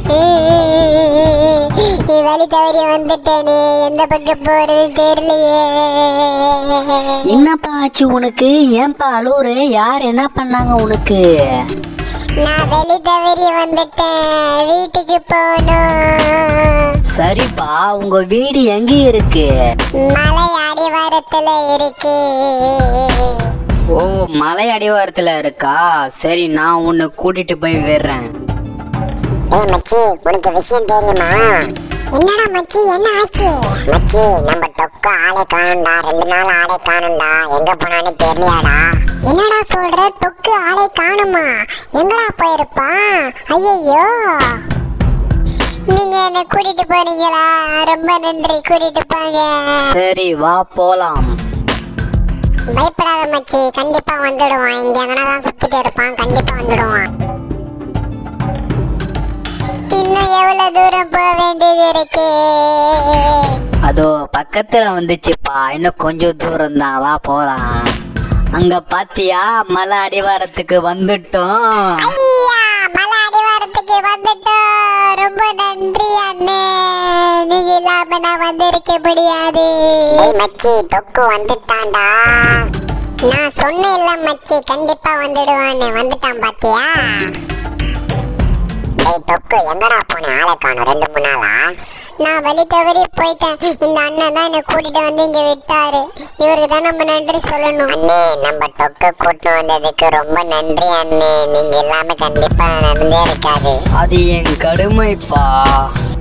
வழி தவறி வந்துட்டேனே எந்த பக்கம் போறது தெரியலையே என்னப்பா ஆச்சு உனக்கு ஏன்பா அழுவுற யார் என்ன பண்ணாங்க உனக்கு நான் வெளி தவறி வந்துட்டேன் வீட்டுக்கு போகணும் சரிப்பா உங்க வீடு எங்க இருக்கு மலை அடிவாரத்துல இருக்கு ஓ மலை அடிவாரத்துல இருக்கா சரி நான் உன்னை கூட்டிட்டு போய் விடுறேன் ஏய் மச்சி உனக்கு விஷயம் தெரியுமா என்னடா மச்சி என்ன ஆச்சு மச்சி நம்ம டொக்கு ஆளை காணும்டா ரெண்டு நாள் ஆளை காணும்டா எங்க போனான்னு தெரியலடா என்னடா சொல்ற டொக்கு ஆளை காணுமா எங்கடா போயிருப்பா ஐயோ நீங்க என்ன கூட்டிட்டு போறீங்களா ரொம்ப நன்றி கூட்டிட்டு போங்க சரி வா போலாம் பயப்படாத மச்சி கண்டிப்பா வந்துடுவான் இங்க எங்கனா தான் சுத்திட்டு இருப்பான் கண்டிப்பா வந்துடுவான் இன்னும் எவ்வளவு தூரம் போக வேண்டியது இருக்கு அதோ பக்கத்துல வந்துச்சுப்பா இன்னும் கொஞ்சம் தூரம் தான் வா போலாம் அங்க பாத்தியா மலை அடிவாரத்துக்கு வந்துட்டோம் ஐயா மலை அடிவாரத்துக்கு வந்துட்டோம் ரொம்ப நன்றி அண்ணே நீங்க இல்லாம நான் வந்திருக்க முடியாது மச்சி தொக்கு வந்துட்டான்டா நான் சொன்னேன் இல்ல மச்சி கண்டிப்பா வந்துடுவான்னு வந்துட்டான் பாத்தியா டேய் டொக்கு எங்கடா போன ஆளை காணோம் ரெண்டு மூணு நாளா நான் வழி தவறி போயிட்டேன் இந்த அண்ணன் தான் என்னை கூட்டிட்டு வந்து இங்க விட்டாரு இவருக்கு தான் நம்ம நன்றி சொல்லணும் அண்ணே நம்ம டொக்க கூட்டு வந்ததுக்கு ரொம்ப நன்றி அண்ணே நீங்க எல்லாமே கண்டிப்பா நடந்தே இருக்காது அது என் கடுமைப்பா